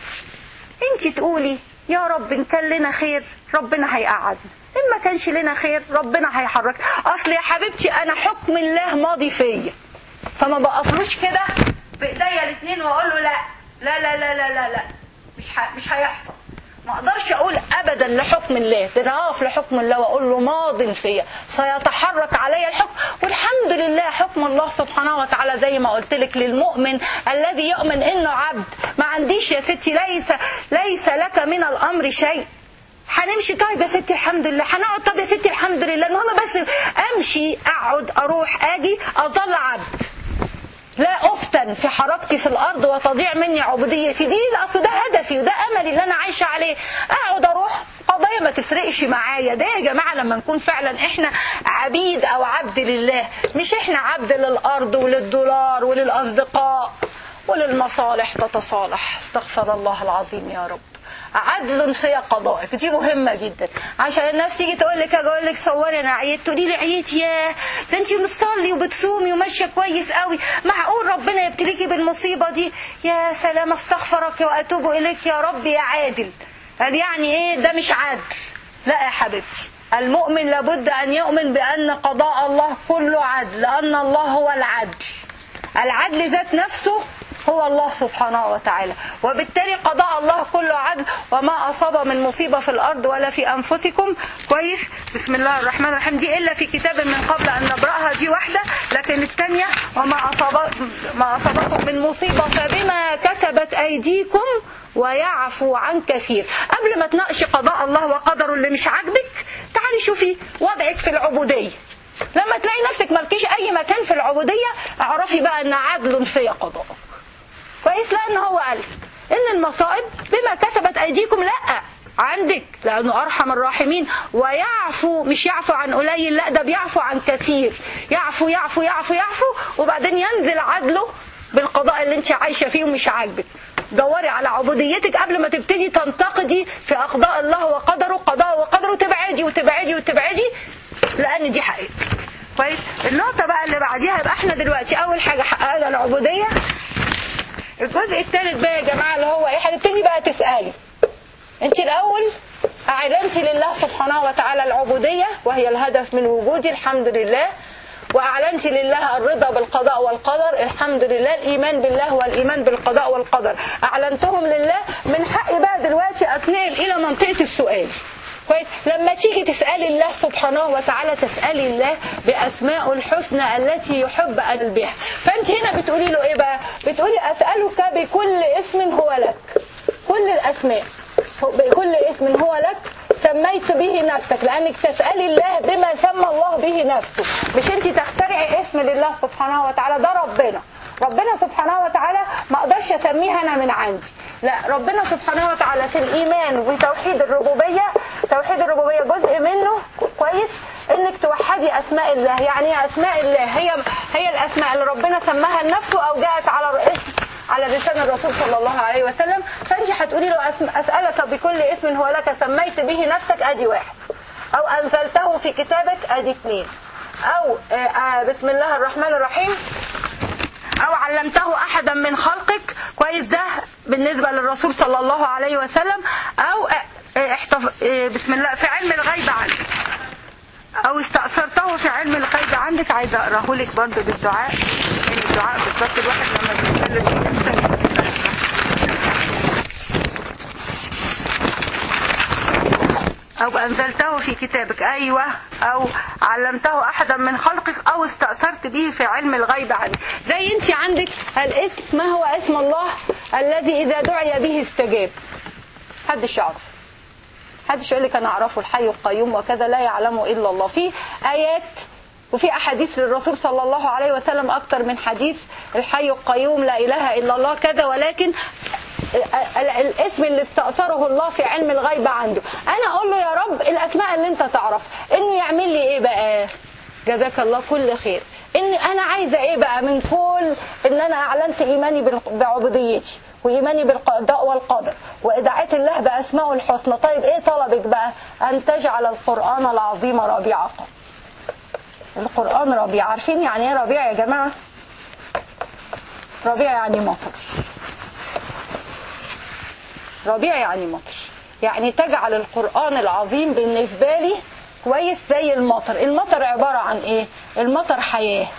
انت تقولي يا رب ان كان لنا خير ربنا هيقعدنا ان ما كانش لنا خير ربنا هيحرك اصل يا حبيبتي انا حكم الله ماضي فيا فما بقفلوش كده بايديا الاثنين واقول له لا لا لا لا لا لا, لا. مش ح... مش هيحصل ما اقدرش اقول ابدا لحكم الله ده انا اقف لحكم الله واقول له ماض فيا سيتحرك علي الحكم والحمد لله حكم الله سبحانه وتعالى زي ما قلت لك للمؤمن الذي يؤمن انه عبد ما عنديش يا ستي ليس ليس لك من الامر شيء هنمشي طيب يا ستي الحمد لله هنقعد طب يا ستي الحمد لله المهم بس امشي اقعد اروح اجي اظل عبد لا افتن في حركتي في الارض وتضيع مني عبوديتي دي الاصل ده هدفي وده املي اللي انا عايشه عليه اقعد اروح قضايا ما تفرقش معايا ده يا جماعه لما نكون فعلا احنا عبيد او عبد لله مش احنا عبد للارض وللدولار وللاصدقاء وللمصالح تتصالح استغفر الله العظيم يا رب عدل في قضائك دي مهمة جدا عشان الناس تيجي تقول لك اقول لك صوري انا عييت تقولي لي عييت يا ده انت بتصلي وبتصومي وماشيه كويس قوي معقول ربنا يبتليكي بالمصيبة دي يا سلام استغفرك واتوب اليك يا رب يا عادل قال يعني ايه ده مش عدل لا يا حبيبتي المؤمن لابد ان يؤمن بان قضاء الله كله عدل لان الله هو العدل العدل ذات نفسه هو الله سبحانه وتعالى وبالتالي قضاء الله كله عدل وما أصاب من مصيبة في الأرض ولا في أنفسكم كويس بسم الله الرحمن الرحيم دي إلا في كتاب من قبل أن نبرأها دي واحدة لكن الثانية وما أصاب ما أصابكم من مصيبة فبما كسبت أيديكم ويعفو عن كثير قبل ما تناقشي قضاء الله وقدره اللي مش عاجبك تعالي شوفي وضعك في العبودية لما تلاقي نفسك مالكيش أي مكان في العبودية اعرفي بقى أن عدل في قضاء كويس لأن هو قال إن المصائب بما كسبت أيديكم لا عندك لأنه أرحم الراحمين ويعفو مش يعفو عن قليل لا ده بيعفو عن كثير يعفو يعفو يعفو يعفو وبعدين ينزل عدله بالقضاء اللي انت عايشة فيه ومش عاجبك دوري على عبوديتك قبل ما تبتدي تنتقدي في أقضاء الله وقدره قضاء وقدره تبعدي وتبعدي وتبعدي لأن دي حقيقة كويس النقطة بقى اللي بعديها يبقى احنا دلوقتي أول حاجة حققنا العبودية الجزء الثالث بقى يا جماعة اللي هو ايه هتبتدي بقى تسألي انت الأول أعلنتي لله سبحانه وتعالى العبودية وهي الهدف من وجودي الحمد لله وأعلنت لله الرضا بالقضاء والقدر الحمد لله الإيمان بالله والإيمان بالقضاء والقدر أعلنتهم لله من حقي بقى دلوقتي أتنقل إلى منطقة السؤال كويس لما تيجي تسألي الله سبحانه وتعالى تسألي الله بأسماء الحسنى التي يحب أن بها فأنت هنا بتقولي له إيه بقى بتقولي أسألك بكل اسم هو لك كل الأسماء بكل اسم هو لك سميت به نفسك لأنك تسألي الله بما سمى الله به نفسه مش أنت تخترعي اسم لله سبحانه وتعالى ده ربنا ربنا سبحانه وتعالى ما اقدرش اسميها انا من عندي لا ربنا سبحانه وتعالى في الايمان وتوحيد الربوبيه توحيد الربوبيه جزء منه كويس انك توحدي اسماء الله يعني اسماء الله هي هي الاسماء اللي ربنا سماها لنفسه او جاءت على اسم على لسان الرسول صلى الله عليه وسلم فانت هتقولي له اسالك بكل اسم هو لك سميت به نفسك ادي واحد او انزلته في كتابك ادي اثنين او بسم الله الرحمن الرحيم او علمته احدا من خلقك كويس ده بالنسبة للرسول صلى الله عليه وسلم او احتف... بسم الله في علم الغيب عندك او استأثرته في علم الغيب عندك عايزة اقراه لك برضه بالدعاء ان الدعاء بالظبط الواحد لما بيتكلم أو أنزلته في كتابك أيوة أو علمته أحدا من خلقك أو استأثرت به في علم الغيب عنك زي أنت عندك الاسم ما هو اسم الله الذي إذا دعي به استجاب محدش يعرف محدش يقول لك أنا أعرفه الحي القيوم وكذا لا يعلمه إلا الله في آيات وفي أحاديث للرسول صلى الله عليه وسلم أكثر من حديث الحي القيوم لا إله إلا الله كذا ولكن الاسم اللي استأثره الله في علم الغيب عنده انا اقول له يا رب الاسماء اللي انت تعرف انه يعمل لي ايه بقى جزاك الله كل خير ان انا عايزه ايه بقى من كل ان انا اعلنت ايماني بعبوديتي وايماني بالقضاء والقدر وادعاء الله باسمائه الحسنى طيب ايه طلبك بقى ان تجعل القران العظيم ربيع قلبي القران ربيع عارفين يعني ايه ربيع يا جماعه ربيع يعني مطر ربيع يعني مطر يعني تجعل القرآن العظيم بالنسبة لي كويس زي المطر المطر عبارة عن ايه المطر حياة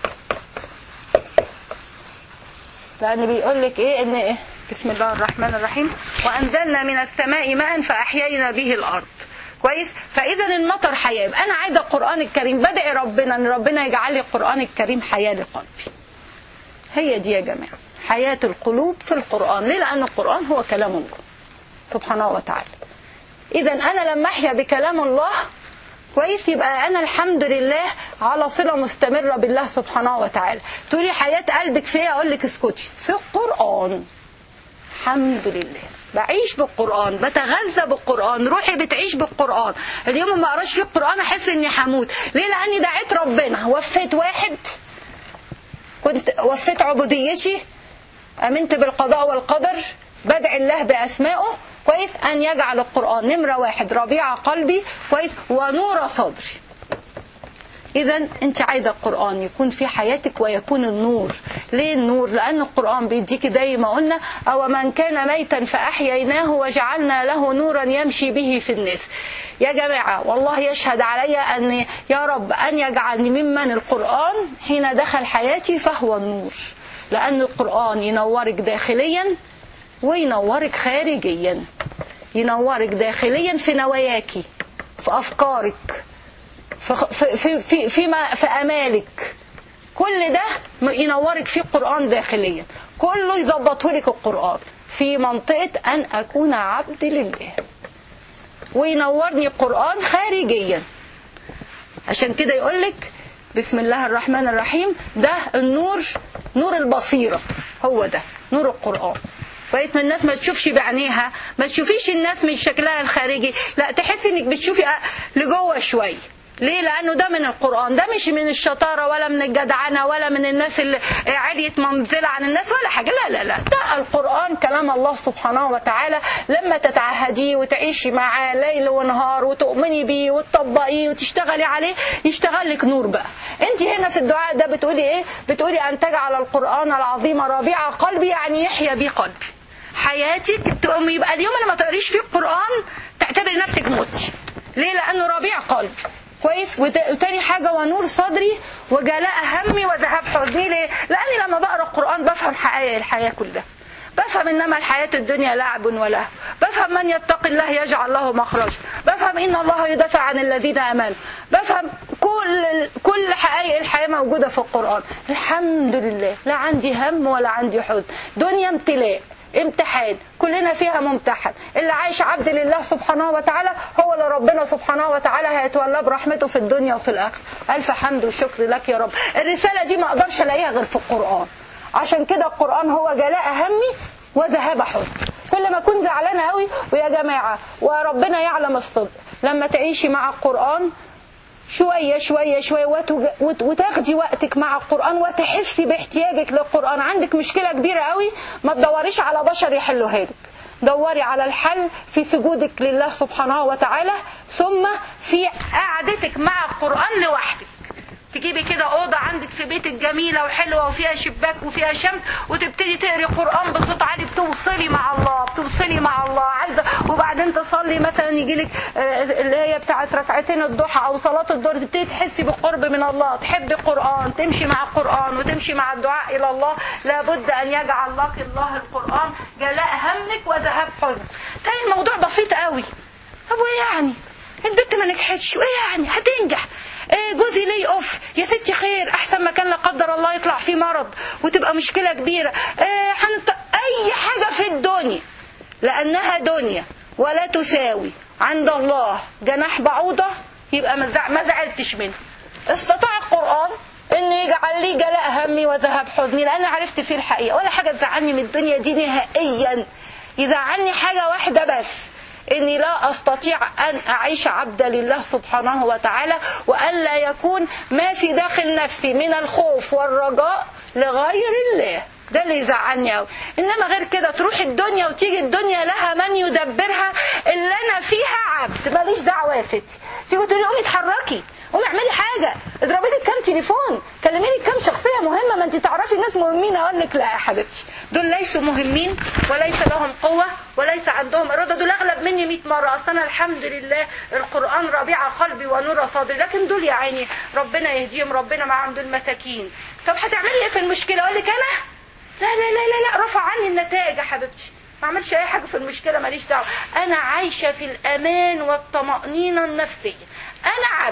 لأن بيقول لك ايه ان إيه؟ بسم الله الرحمن الرحيم وأنزلنا من السماء ماء فأحيينا به الأرض كويس فإذا المطر حياة يبقى أنا عايزة القرآن الكريم بدعي ربنا أن ربنا يجعل لي القرآن الكريم حياة لقلبي هي دي يا جماعة حياة القلوب في القرآن ليه لأن القرآن هو كلام الله سبحانه وتعالى إذا أنا لما أحيا بكلام الله كويس يبقى أنا الحمد لله على صلة مستمرة بالله سبحانه وتعالى تقولي حياة قلبك فيها أقول لك اسكتي في القرآن الحمد لله بعيش بالقرآن بتغذى بالقرآن روحي بتعيش بالقرآن اليوم ما اقراش فيه القرآن أحس إني هموت ليه لأني دعيت ربنا وفيت واحد كنت وفيت عبوديتي امنت بالقضاء والقدر بدعي الله باسمائه كويس ان يجعل القران نمره واحد ربيع قلبي كويس ونور صدري اذا انت عايزه القران يكون في حياتك ويكون النور ليه النور لان القران بيديكي زي ما قلنا او من كان ميتا فاحييناه وجعلنا له نورا يمشي به في الناس يا جماعه والله يشهد علي ان يا رب ان يجعلني ممن القران حين دخل حياتي فهو النور لأن القرآن ينورك داخليا وينورك خارجيا ينورك داخليا في نواياكي في أفكارك في في في في, في, ما في أمالك كل ده ينورك فيه القرآن داخليا كله يظبطه لك القرآن في منطقة أن أكون عبد لله وينورني القرآن خارجيا عشان كده يقولك بسم الله الرحمن الرحيم ده النور نور البصيرة هو ده نور القرآن بقيت من الناس ما تشوفش بعينيها ما تشوفيش الناس من شكلها الخارجي لا تحسي انك بتشوفي لجوه شويه ليه لانه ده من القران ده مش من الشطاره ولا من الجدعنه ولا من الناس اللي عليت منزله عن الناس ولا حاجه لا لا لا ده القران كلام الله سبحانه وتعالى لما تتعهديه وتعيشي معاه ليل ونهار وتؤمني بيه وتطبقيه وتشتغلي عليه يشتغل لك نور بقى انت هنا في الدعاء ده بتقولي ايه بتقولي ان تجعل القران العظيم ربيع قلبي يعني يحيى بيه قلبي حياتك تقوم يبقى اليوم اللي ما تقريش فيه القران تعتبري نفسك متي ليه لانه ربيع قلبي كويس وتاني حاجة ونور صدري وجلاء همي وذهاب حزني ليه؟ لأني لما بقرأ القرآن بفهم حقائق الحياة كلها بفهم انما الحياة الدنيا لعب ولهو بفهم من يتقي الله يجعل له مخرج بفهم ان الله يدافع عن الذين امنوا بفهم كل كل حقائق الحياة موجودة في القرآن الحمد لله لا عندي هم ولا عندي حزن دنيا امتلاء امتحان كلنا فيها ممتحن اللي عايش عبد لله سبحانه وتعالى هو اللي ربنا سبحانه وتعالى هيتولاه برحمته في الدنيا وفي الاخره الف حمد وشكر لك يا رب الرساله دي ما اقدرش الاقيها غير في القران عشان كده القران هو جلاء همي وذهاب حزن كل ما اكون زعلانه قوي ويا جماعه وربنا يعلم الصدق لما تعيشي مع القران شوية شوية شوية وتاخدي وقتك مع القرآن وتحسي باحتياجك للقرآن عندك مشكلة كبيرة قوي ما تدوريش على بشر يحلوها لك دوري على الحل في سجودك لله سبحانه وتعالى ثم في قعدتك مع القرآن لوحدك تجيبي كده أوضة عندك في بيتك جميلة وحلوة وفيها شباك وفيها شمس وتبتدي تقري قرآن بصوت عالي بتوصلي مع الله بتوصلي مع الله عايزة وبعدين تصلي مثلا يجيلك اللي هي بتاعت ركعتين الضحى أو صلاة الظهر تبتدي تحسي بالقرب من الله تحبي القرآن تمشي مع القرآن وتمشي مع الدعاء إلى الله لابد أن يجعل لك الله القرآن جلاء همك وذهاب حزن تاني الموضوع بسيط قوي طب وايه يعني البنت ما نجحتش وايه يعني هتنجح إيه جوزي لي اوف يا ستي خير احسن ما كان لا قدر الله يطلع فيه مرض وتبقى مشكله كبيره إيه حنط... اي حاجه في الدنيا لانها دنيا ولا تساوي عند الله جناح بعوضه يبقى ما زعلتش منها استطاع القران انه يجعل لي جلاء همي وذهاب حزني لان عرفت فيه الحقيقه ولا حاجه تزعلني من الدنيا دي نهائيا يزعلني حاجه واحده بس اني لا استطيع ان اعيش عبدا لله سبحانه وتعالى وان لا يكون ما في داخل نفسي من الخوف والرجاء لغير الله ده اللي يزعلني قوي انما غير كده تروح الدنيا وتيجي الدنيا لها من يدبرها اللي انا فيها عبد ماليش دعوه يا ستي تيجي تقولي قومي اتحركي قومي اعملي حاجه اضربي لك كام تليفون كلمي لك كام شخصيه مهمه ما انت تعرفي الناس مهمين اقول لك لا يا حبيبتي دول ليسوا مهمين وليس لهم قوه وليس عندهم اراده دول اغلب مني 100 مره اصل انا الحمد لله القران ربيع قلبي ونور صدري لكن دول يا عيني ربنا يهديهم ربنا معاهم دول مساكين طب هتعملي ايه في المشكله اقول لك انا لا لا لا لا لا رفع عني النتائج يا حبيبتي ما عملش اي حاجه في المشكله ماليش دعوه انا عايشه في الامان والطمانينه النفسيه انا عبد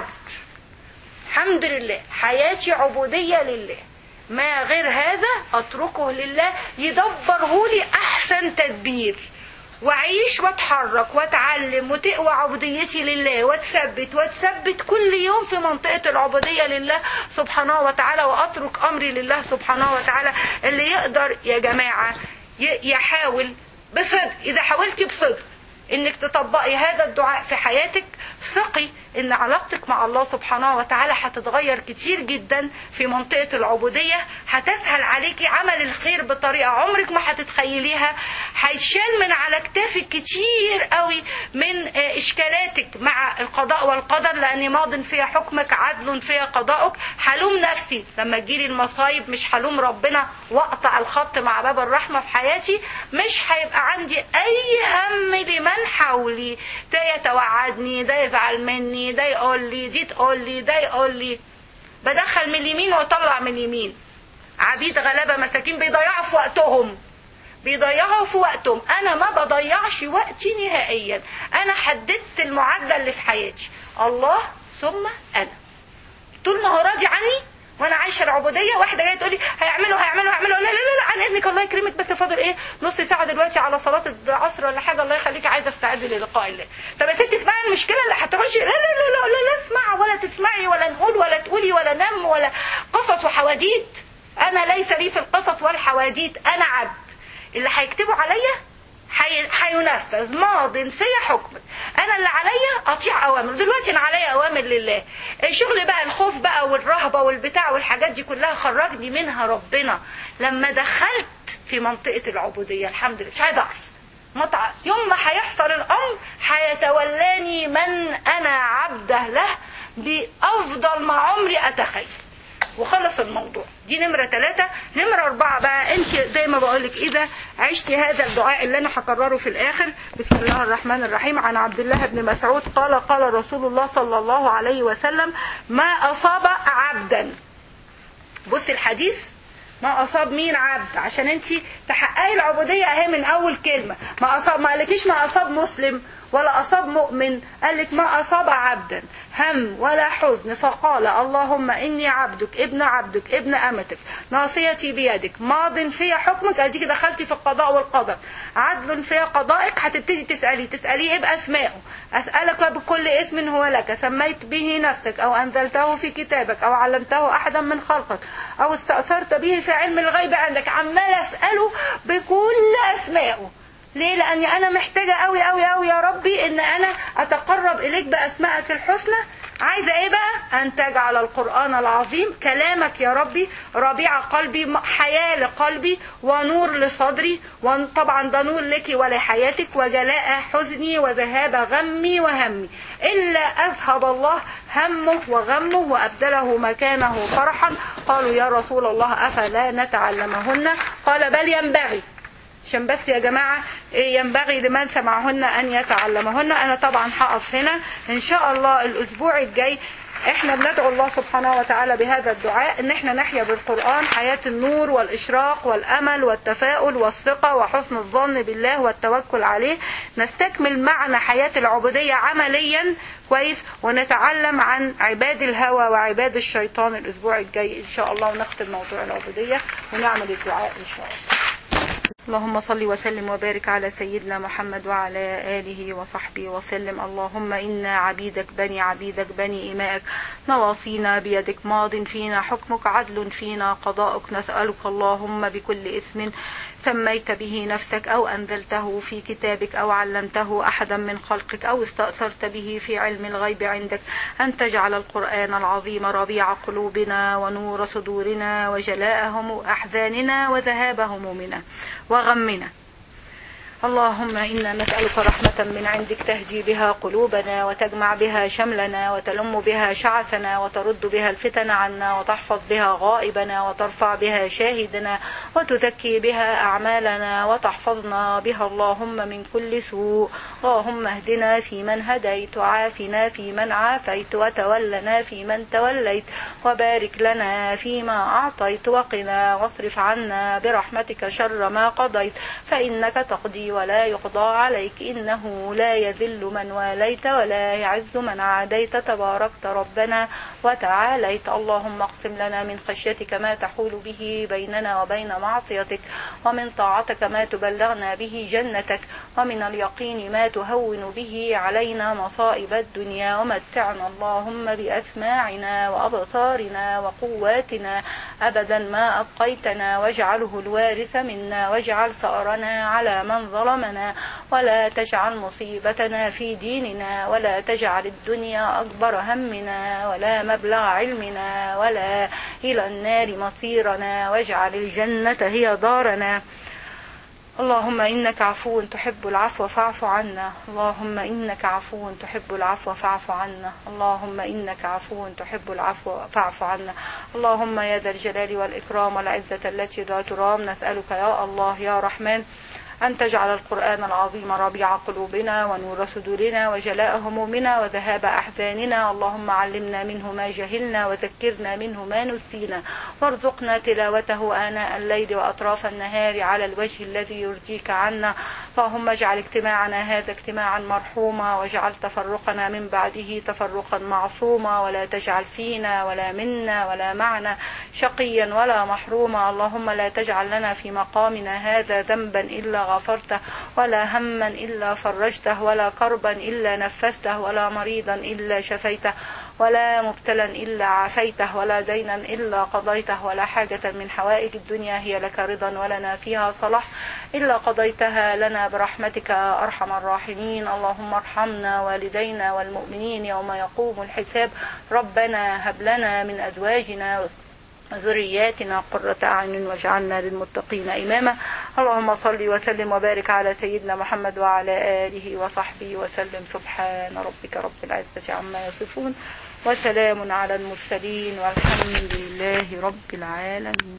الحمد لله حياتي عبوديه لله ما غير هذا اتركه لله يدبره لي احسن تدبير واعيش واتحرك واتعلم وتقوى عبوديتي لله واتثبت واتثبت كل يوم في منطقه العبوديه لله سبحانه وتعالى واترك امري لله سبحانه وتعالى اللي يقدر يا جماعه يحاول بصدق اذا حاولتي بصدق انك تطبقي هذا الدعاء في حياتك ثقي ان علاقتك مع الله سبحانه وتعالى هتتغير كتير جدا في منطقة العبودية هتسهل عليكي عمل الخير بطريقة عمرك ما هتتخيليها هيشال من على كتافك كتير قوي من اشكالاتك مع القضاء والقدر لان ماض فيها حكمك عدل فيها قضاؤك هلوم نفسي لما تجيلي المصايب مش هلوم ربنا واقطع الخط مع باب الرحمة في حياتي مش هيبقى عندي اي هم لمن حولي ده يتوعدني ده يزعل مني ده يقول لي دي تقول لي ده يقول لي بدخل من اليمين واطلع من اليمين عبيد غلابة مساكين بيضيعوا في وقتهم بيضيعوا في وقتهم انا ما بضيعش وقتي نهائيا انا حددت المعدل اللي في حياتي الله ثم انا طول ما هو راضي عني وانا عايشه العبوديه واحده جايه تقول لي هيعملوا هيعملوا هيعملوا لا لا لا عن اذنك الله يكرمك بس فاضل ايه نص ساعه دلوقتي على صلاه العصر ولا حاجه الله يخليكي عايزه استعد للقاء الله طب يا ستي اسمعي المشكله اللي هتخشي لا لا لا لا لا, لا اسمع ولا تسمعي ولا نقول ولا تقولي ولا نم ولا قصص وحواديت انا ليس لي في القصص والحواديت انا عبد اللي هيكتبوا عليا هينفذ ماض في حكمك انا اللي عليا اطيع اوامر دلوقتي انا عليا اوامر لله الشغل بقى الخوف بقى والرهبه والبتاع والحاجات دي كلها خرجني منها ربنا لما دخلت في منطقه العبوديه الحمد لله مش عايز اعرف مطعم يوم ما هيحصل الامر هيتولاني من انا عبده له بافضل ما عمري اتخيل وخلص الموضوع دي نمرة ثلاثة نمرة أربعة بقى أنت زي ما بقولك إذا عشتي هذا الدعاء اللي أنا هكرره في الآخر بسم الله الرحمن الرحيم عن عبد الله بن مسعود قال قال رسول الله صلى الله عليه وسلم ما أصاب عبدا بصي الحديث ما أصاب مين عبد عشان أنت تحققي العبودية أهي من أول كلمة ما أصاب ما قالتيش ما أصاب مسلم ولا أصاب مؤمن قال لك ما أصاب عبدا هم ولا حزن فقال اللهم إني عبدك ابن عبدك ابن أمتك ناصيتي بيدك ماض في حكمك أديك دخلتي في القضاء والقدر عدل في قضائك هتبتدي تسألي تسأليه بأسمائه أسألك بكل اسم هو لك سميت به نفسك أو أنزلته في كتابك أو علمته أحدا من خلقك أو استأثرت به في علم الغيب عندك عمال أسأله بكل أسمائه ليه لاني انا محتاجه قوي قوي قوي يا ربي ان انا اتقرب اليك باسمائك الحسنى عايزه ايه بقى ان تجعل القران العظيم كلامك يا ربي ربيع قلبي حياه لقلبي ونور لصدري وطبعا ده نور لك ولحياتك وجلاء حزني وذهاب غمي وهمي الا اذهب الله همه وغمه وابدله مكانه فرحا قالوا يا رسول الله افلا نتعلمهن قال بل ينبغي عشان بس يا جماعة ينبغي لمن سمعهن أن يتعلمهن أنا طبعا هقف هنا إن شاء الله الأسبوع الجاي احنا بندعو الله سبحانه وتعالى بهذا الدعاء ان احنا نحيا بالقرآن حياة النور والاشراق والامل والتفاؤل والثقة وحسن الظن بالله والتوكل عليه نستكمل معنى حياة العبودية عمليا كويس ونتعلم عن عباد الهوى وعباد الشيطان الاسبوع الجاي ان شاء الله ونختم موضوع العبودية ونعمل الدعاء ان شاء الله اللهم صل وسلم وبارك على سيدنا محمد وعلى آله وصحبه وسلم اللهم إنا عبيدك بني عبيدك بني إمائك نواصينا بيدك ماض فينا حكمك عدل فينا قضاؤك نسألك اللهم بكل اسم سميت به نفسك أو أنزلته في كتابك أو علمته أحدا من خلقك أو استأثرت به في علم الغيب عندك أن تجعل القرآن العظيم ربيع قلوبنا ونور صدورنا وجلاء هم أحزاننا وذهاب همومنا وغمنا اللهم إنا نسألك رحمة من عندك تهدي بها قلوبنا وتجمع بها شملنا وتلم بها شعثنا وترد بها الفتن عنا وتحفظ بها غائبنا وترفع بها شاهدنا وتزكي بها أعمالنا وتحفظنا بها اللهم من كل سوء اللهم اهدنا فيمن هديت وعافنا فيمن عافيت وتولنا فيمن توليت وبارك لنا فيما أعطيت وقنا واصرف عنا برحمتك شر ما قضيت فإنك تقضي ولا يقضى عليك إنه لا يذل من واليت ولا يعز من عاديت تباركت ربنا وتعاليت اللهم اقسم لنا من خشيتك ما تحول به بيننا وبين معصيتك ومن طاعتك ما تبلغنا به جنتك ومن اليقين ما تهون به علينا مصائب الدنيا ومتعنا اللهم بأسماعنا وأبصارنا وقواتنا أبدا ما أبقيتنا واجعله الوارث منا واجعل ثأرنا على من ظلمنا ولا تجعل مصيبتنا في ديننا ولا تجعل الدنيا أكبر همنا ولا مبلغ علمنا ولا إلى النار مصيرنا واجعل الجنة هي دارنا اللهم إنك عفو تحب العفو فاعف عنا اللهم إنك عفو تحب العفو فاعف عنا اللهم إنك عفو تحب العفو فاعف عنا اللهم يا ذا الجلال والإكرام والعزة التي لا ترام نسألك يا الله يا رحمن أن تجعل القرآن العظيم ربيع قلوبنا ونور صدورنا وجلاء همومنا وذهاب أحزاننا اللهم علمنا منه ما جهلنا وذكرنا منه ما نسينا وارزقنا تلاوته آناء الليل وأطراف النهار على الوجه الذي يرضيك عنا اللهم اجعل اجتماعنا هذا اجتماعا مرحوما واجعل تفرقنا من بعده تفرقا معصوما ولا تجعل فينا ولا منا ولا معنا شقيا ولا محروما اللهم لا تجعل لنا في مقامنا هذا ذنبا إلا غفرته ولا هما إلا فرجته ولا كربا إلا نفسته ولا مريضا إلا شفيته ولا مبتلا إلا عافيته ولا دينا إلا قضيته ولا حاجة من حوائج الدنيا هي لك رضا ولنا فيها صلاح إلا قضيتها لنا برحمتك يا أرحم الراحمين اللهم ارحمنا والدينا والمؤمنين يوم يقوم الحساب ربنا هب لنا من أزواجنا ذرياتنا قرة أعين واجعلنا للمتقين إماما اللهم صل وسلم وبارك على سيدنا محمد وعلى آله وصحبه وسلم سبحان ربك رب العزة عما يصفون وسلام على المرسلين والحمد لله رب العالمين